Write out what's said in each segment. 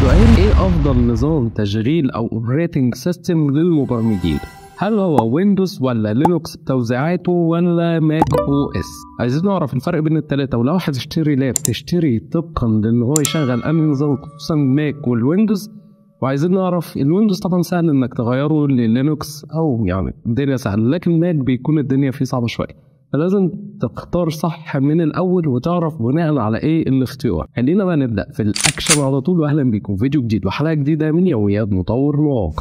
سؤال ايه افضل نظام تشغيل او اوبريتنج سيستم للمبرمجين هل هو ويندوز ولا لينوكس بتوزيعاته ولا ماك او اس عايزين نعرف الفرق بين التلاتة ولو هتشتري لاب تشتري طبقا لان هو يشغل انهي نظام خصوصا الماك والويندوز وعايزين نعرف الويندوز طبعا سهل انك تغيره للينوكس او يعني الدنيا سهله لكن الماك بيكون الدنيا فيه صعبه شويه فلازم تختار صح من الاول وتعرف بناء على ايه الاختيار خلينا بقى نبدا في الاكشن على طول واهلا بيكم في فيديو جديد وحلقه جديده من يوميات مطور مواقع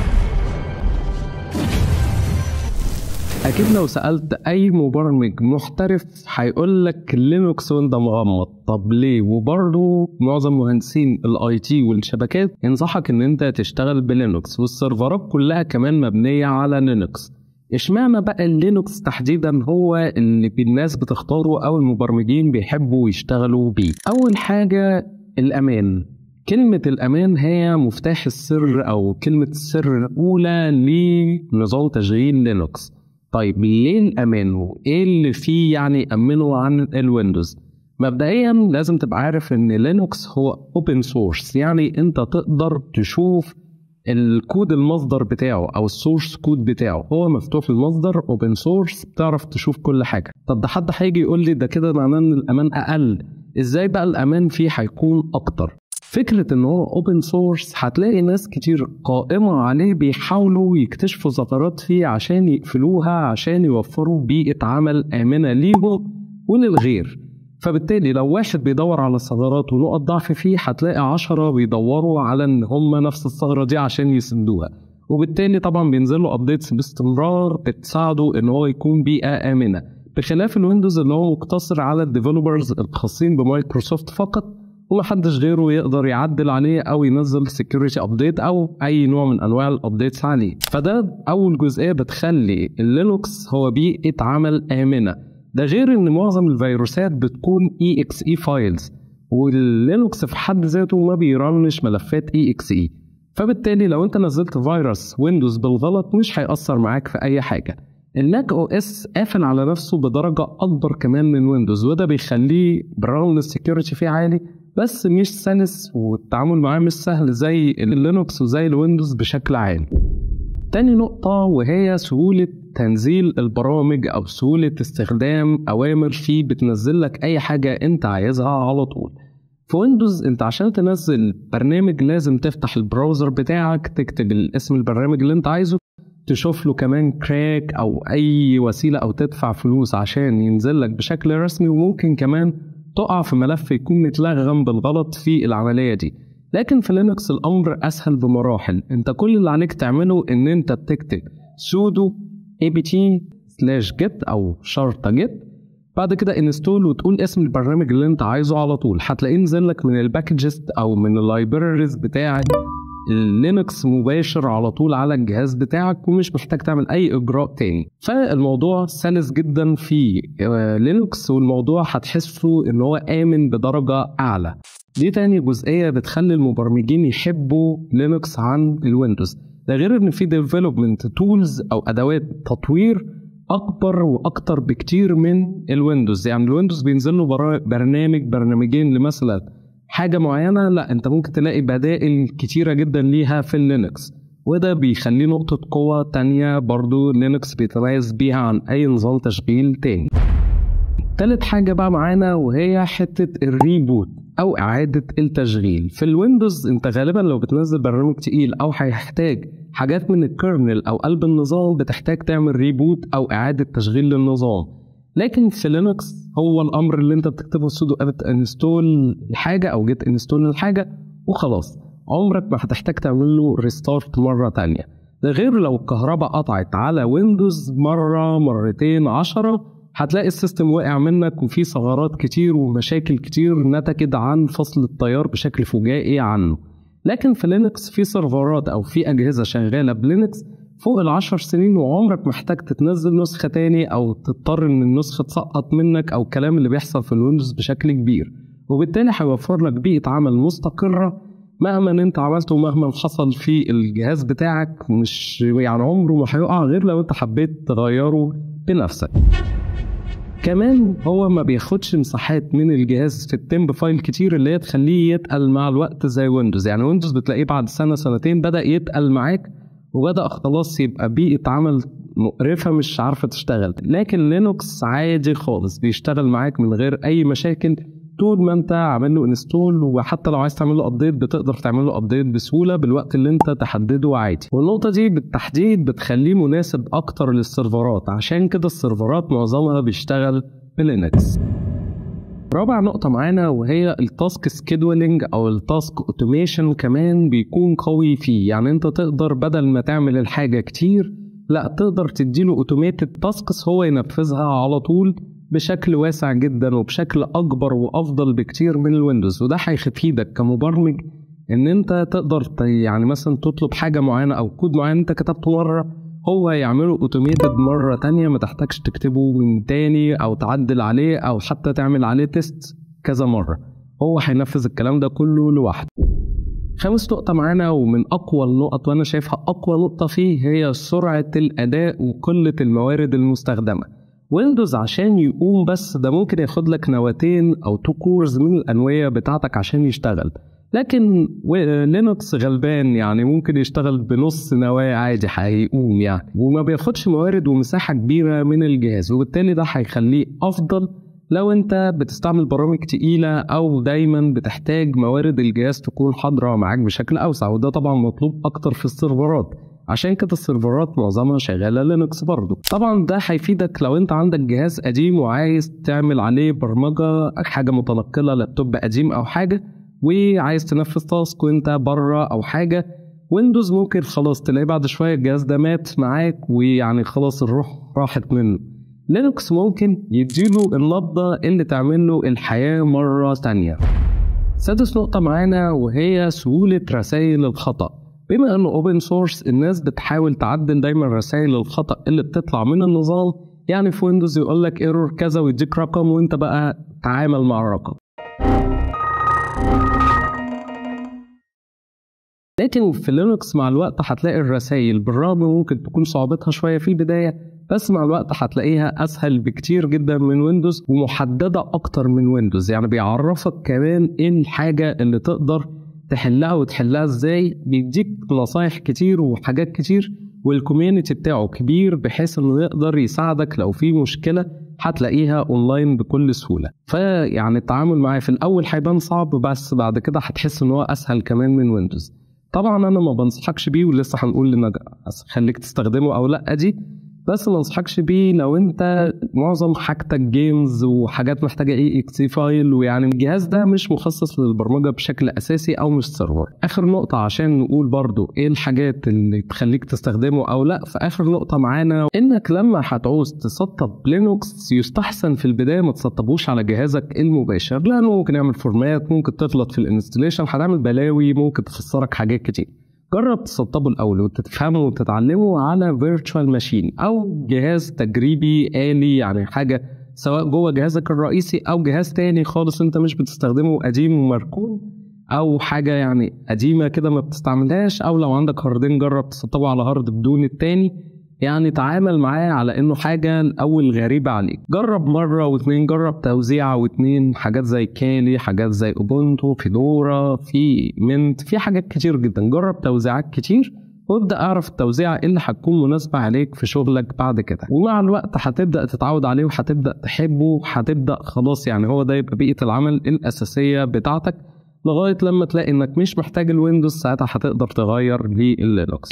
اكيد لو سالت اي مبرمج محترف هيقول لك لينوكس وانت مغمض طب ليه وبرضه معظم مهندسين الاي تي والشبكات ينصحك ان انت تشتغل بلينوكس والسيرفرات كلها كمان مبنيه على لينوكس اشمعنى بقى اللينوكس تحديدا هو اللي الناس بتختاره او المبرمجين بيحبوا يشتغلوا بيه اول حاجه الامان كلمة الأمان هي مفتاح السر أو كلمة السر الأولى لنظام تشغيل لينوكس طيب ليه الأمان وإيه اللي فيه يعني أمنه عن الويندوز مبدئيا لازم تبقى عارف ان لينوكس هو اوبن سورس يعني انت تقدر تشوف الكود المصدر بتاعه او السورس كود بتاعه هو مفتوح المصدر اوبن سورس بتعرف تشوف كل حاجه طب ده حد هيجي يقول لي ده كده معناه ان الامان اقل ازاي بقى الامان فيه هيكون اكتر فكرة ان هو اوبن سورس هتلاقي ناس كتير قائمة عليه بيحاولوا يكتشفوا ثغرات فيه عشان يقفلوها عشان يوفروا بيئة عمل آمنة ليهم وللغير فبالتالي لو واحد بيدور على الثغرات ونقط ضعف فيه هتلاقي عشرة بيدوروا على ان هم نفس الثغرة دي عشان يسندوها وبالتالي طبعا بينزلوا ابديتس باستمرار بتساعده ان هو يكون بيئة آمنة بخلاف الويندوز اللي هو مقتصر على الديفلوبرز الخاصين بمايكروسوفت فقط ومحدش غيره يقدر يعدل عليه او ينزل سكيورتي ابديت او اي نوع من انواع الابديتس عليه فده اول جزئيه بتخلي اللينوكس هو بيئه عمل امنه ده غير ان معظم الفيروسات بتكون اي اكس اي فايلز واللينوكس في حد ذاته ما بيرنش ملفات اي اكس اي فبالتالي لو انت نزلت فيروس ويندوز بالغلط مش هيأثر معاك في اي حاجه الماك او اس قافل على نفسه بدرجه اكبر كمان من ويندوز وده بيخليه برغم ان السكيورتي فيه عالي بس مش سلس والتعامل معاه مش سهل زي اللينوكس وزي الويندوز بشكل عام تاني نقطة وهي سهولة تنزيل البرامج أو سهولة استخدام أوامر فيه بتنزل لك أي حاجة أنت عايزها على طول في ويندوز أنت عشان تنزل برنامج لازم تفتح البراوزر بتاعك تكتب اسم البرنامج اللي أنت عايزه تشوف له كمان كراك أو أي وسيلة أو تدفع فلوس عشان ينزل لك بشكل رسمي وممكن كمان تقع في ملف يكون متلغم بالغلط في العملية دي لكن في لينكس الأمر أسهل بمراحل أنت كل اللي عليك تعمله إن أنت بتكتب sudo apt سلاش جيت أو شرطة جيت بعد كده انستول وتقول اسم البرنامج اللي انت عايزه على طول هتلاقيه نزل لك من الباكجز او من اللايبراريز بتاعه اللينكس مباشر على طول على الجهاز بتاعك ومش محتاج تعمل اي اجراء تاني فالموضوع سلس جدا في لينكس والموضوع هتحسه ان هو امن بدرجه اعلى دي تاني جزئيه بتخلي المبرمجين يحبوا لينكس عن الويندوز ده غير ان في ديفلوبمنت تولز او ادوات تطوير اكبر واكتر بكتير من الويندوز يعني الويندوز بينزل له برنامج برنامجين لمثلا حاجة معينة لا انت ممكن تلاقي بدائل كتيرة جدا ليها في اللينكس وده بيخليه نقطة قوة تانية برضو لينكس بيتميز بيها عن أي نظام تشغيل تاني تالت حاجة بقى معانا وهي حتة الريبوت أو إعادة التشغيل في الويندوز أنت غالبا لو بتنزل برنامج تقيل أو هيحتاج حاجات من الكيرنل أو قلب النظام بتحتاج تعمل ريبوت أو إعادة تشغيل للنظام لكن في لينكس هو الامر اللي انت بتكتبه سودو ابت انستول الحاجه او جيت انستول الحاجه وخلاص عمرك ما هتحتاج تعمل له ريستارت مره تانية ده غير لو الكهرباء قطعت على ويندوز مره مرتين عشرة هتلاقي السيستم واقع منك وفيه ثغرات كتير ومشاكل كتير نتجت عن فصل التيار بشكل فجائي عنه لكن في لينكس في سيرفرات او في اجهزه شغاله بلينكس فوق العشر سنين وعمرك محتاج تتنزل نسخة تاني أو تضطر إن النسخة تسقط منك أو الكلام اللي بيحصل في الويندوز بشكل كبير وبالتالي هيوفر لك بيئة عمل مستقرة مهما انت عملته ومهما حصل في الجهاز بتاعك مش يعني عمره ما هيقع غير لو انت حبيت تغيره بنفسك كمان هو ما بياخدش مساحات من الجهاز في التمب فايل كتير اللي هي تخليه يتقل مع الوقت زي ويندوز يعني ويندوز بتلاقيه بعد سنه سنتين بدا يتقل معاك وبدا خلاص يبقى بيئه عمل مقرفه مش عارفه تشتغل لكن لينوكس عادي خالص بيشتغل معاك من غير اي مشاكل طول ما انت عامل له انستول وحتى لو عايز تعمل له ابديت بتقدر تعمل له ابديت بسهوله بالوقت اللي انت تحدده عادي والنقطه دي بالتحديد بتخليه مناسب اكتر للسيرفرات عشان كده السيرفرات معظمها بيشتغل بلينكس رابع نقطة معانا وهي التاسك سكيدولينج أو التاسك اوتوميشن كمان بيكون قوي فيه يعني أنت تقدر بدل ما تعمل الحاجة كتير لا تقدر تديله اوتوميتد تاسكس هو ينفذها على طول بشكل واسع جدا وبشكل اكبر وافضل بكتير من الويندوز وده هيفيدك كمبرمج ان انت تقدر يعني مثلا تطلب حاجه معينه او كود معين انت كتبته مره هو يعمله اوتوميتد مره تانية ما تحتاجش تكتبه من تاني او تعدل عليه او حتى تعمل عليه تيست كذا مره هو هينفذ الكلام ده كله لوحده خامس نقطة معانا ومن أقوى النقط وأنا شايفها أقوى نقطة فيه هي سرعة الأداء وقلة الموارد المستخدمة ويندوز عشان يقوم بس ده ممكن ياخد لك نواتين أو تو كورز من الأنوية بتاعتك عشان يشتغل لكن لينكس غلبان يعني ممكن يشتغل بنص نواة عادي هيقوم يعني وما بياخدش موارد ومساحة كبيرة من الجهاز وبالتالي ده هيخليه أفضل لو انت بتستعمل برامج تقيلة او دايما بتحتاج موارد الجهاز تكون حاضرة معاك بشكل اوسع وده طبعا مطلوب اكتر في السيرفرات عشان كده السيرفرات معظمها شغالة لينكس برضه طبعا ده هيفيدك لو انت عندك جهاز قديم وعايز تعمل عليه برمجة حاجة متنقلة لابتوب قديم او حاجة وعايز تنفذ تاسك وانت بره او حاجة ويندوز ممكن خلاص تلاقي بعد شوية الجهاز ده مات معاك ويعني خلاص الروح راحت منه لينكس ممكن يديله النبضة اللي تعمل له الحياة مرة تانية سادس نقطة معانا وهي سهولة رسائل الخطأ بما انه اوبن سورس الناس بتحاول تعدل دايما رسائل الخطأ اللي بتطلع من النظام يعني في ويندوز يقول لك ايرور كذا ويديك رقم وانت بقى تعامل مع الرقم لكن في لينكس مع الوقت هتلاقي الرسائل بالرغم ممكن تكون صعوبتها شوية في البداية بس مع الوقت هتلاقيها اسهل بكتير جدا من ويندوز ومحدده اكتر من ويندوز يعني بيعرفك كمان ايه الحاجه اللي تقدر تحلها وتحلها ازاي بيديك نصايح كتير وحاجات كتير والكوميونتي بتاعه كبير بحيث انه يقدر يساعدك لو في مشكله هتلاقيها اونلاين بكل سهوله فيعني التعامل معاه في الاول هيبان صعب بس بعد كده هتحس ان هو اسهل كمان من ويندوز طبعا انا ما بنصحكش بيه ولسه هنقول انك خليك تستخدمه او لا دي بس ما انصحكش بيه لو انت معظم حاجتك جيمز وحاجات محتاجه اي اكس فايل ويعني الجهاز ده مش مخصص للبرمجه بشكل اساسي او مش سيرفر اخر نقطه عشان نقول برضو ايه الحاجات اللي تخليك تستخدمه او لا في اخر نقطه معانا انك لما هتعوز تسطب لينوكس يستحسن في البدايه ما تسطبوش على جهازك المباشر لانه ممكن يعمل فورمات ممكن تغلط في الانستليشن هتعمل بلاوي ممكن تخسرك حاجات كتير جرب تسطبه الاول وتفهمه وتتعلمه على فيرتشوال ماشين او جهاز تجريبي آلي يعني حاجه سواء جوه جهازك الرئيسي او جهاز تاني خالص انت مش بتستخدمه قديم ومركون او حاجه يعني قديمه كده ما بتستعملهاش او لو عندك هاردين جرب تسطبه على هارد بدون التاني يعني تعامل معاه على انه حاجه الاول غريبه عليك جرب مره واتنين جرب توزيع واتنين حاجات زي كالي حاجات زي اوبونتو فيدورا في منت في حاجات كتير جدا جرب توزيعات كتير وابدا اعرف التوزيعه اللي هتكون مناسبه عليك في شغلك بعد كده ومع الوقت هتبدا تتعود عليه وهتبدا تحبه هتبدا خلاص يعني هو ده يبقى بيئه العمل الاساسيه بتاعتك لغايه لما تلاقي انك مش محتاج الويندوز ساعتها هتقدر تغير للينكس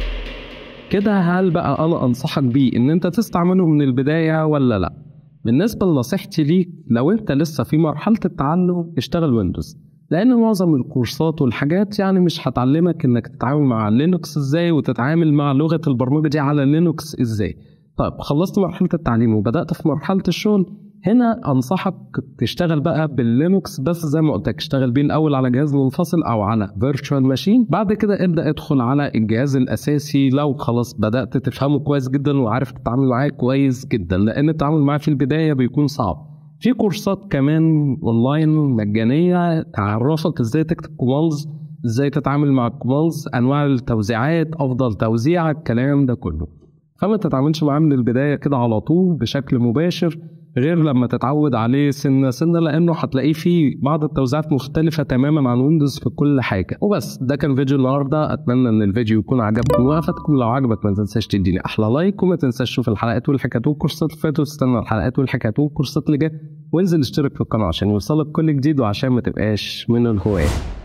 كده هل بقى انا انصحك بيه ان انت تستعمله من البدايه ولا لا بالنسبه لنصيحتي ليك لو انت لسه في مرحله التعلم اشتغل ويندوز لان معظم الكورسات والحاجات يعني مش هتعلمك انك تتعامل مع لينكس ازاي وتتعامل مع لغه البرمجه دي على لينكس ازاي طيب خلصت مرحله التعليم وبدات في مرحله الشغل هنا انصحك تشتغل بقى باللينكس بس زي ما قلت لك اشتغل بيه الاول على جهاز منفصل او على فيرتشوال ماشين بعد كده ابدا ادخل على الجهاز الاساسي لو خلاص بدات تفهمه كويس جدا وعارف تتعامل معاه كويس جدا لان التعامل معاه في البدايه بيكون صعب في كورسات كمان اونلاين مجانيه تعرفك ازاي تكتب كوماندز ازاي تتعامل مع الكوماندز انواع التوزيعات افضل توزيع الكلام ده كله فما تتعاملش معاه من البدايه كده على طول بشكل مباشر غير لما تتعود عليه سنه سنه لانه هتلاقيه فيه بعض التوزيعات مختلفه تماما عن ويندوز في كل حاجه وبس ده كان فيديو النهارده اتمنى ان الفيديو يكون عجبكم وافادكم لو عجبك ما تنساش تديني احلى لايك وما تنساش تشوف الحلقات والحكايات والكورسات اللي فاتوا تستنى الحلقات والحكايات والكورسات اللي جايه وانزل اشترك في القناه عشان يوصلك كل جديد وعشان ما تبقاش من الهواة